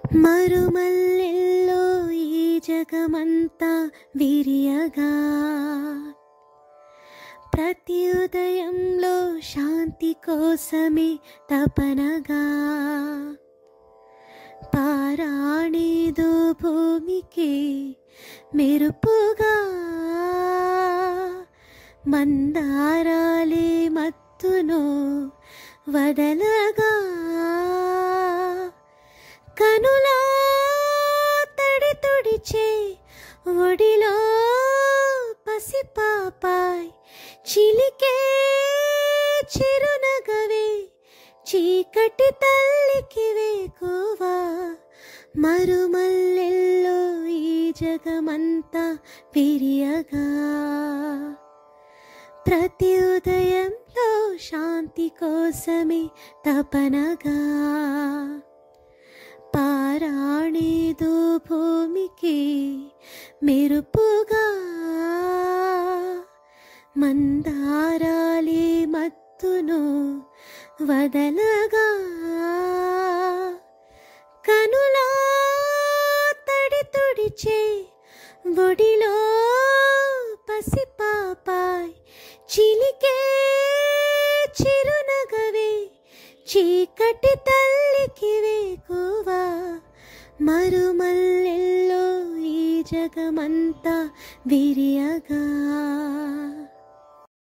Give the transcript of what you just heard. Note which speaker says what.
Speaker 1: మరుమల్లెల్లో ఈ జగమంతా విరియగా ప్రతి ఉదయంలో శాంతి కోసమే తపనగా పారాణిదు భూమికి మెరుపుగా మందారాలే మత్తును వదలగా కనులా తడి తుడిచే ఒడిలో పసిపాపాయ్ చిలికే చిరునగవే చీకటి తల్లికి వేకువా మరుమల్లెల్లో ఈ జగమంతా విరియగా ప్రతి ఉదయంలో శాంతి కోసమే తపనగా పారాణిదు భూమికి మెరుపుగా మందారాలే మత్తును వదలగా కనులా తడి తుడిచే ఒడిలో పసిపాపాయ్ చిలికే చిరునగవే చీకటి తల్లికి వేకువా మరుమల్లెల్లో ఈ జగమంతా విరియగా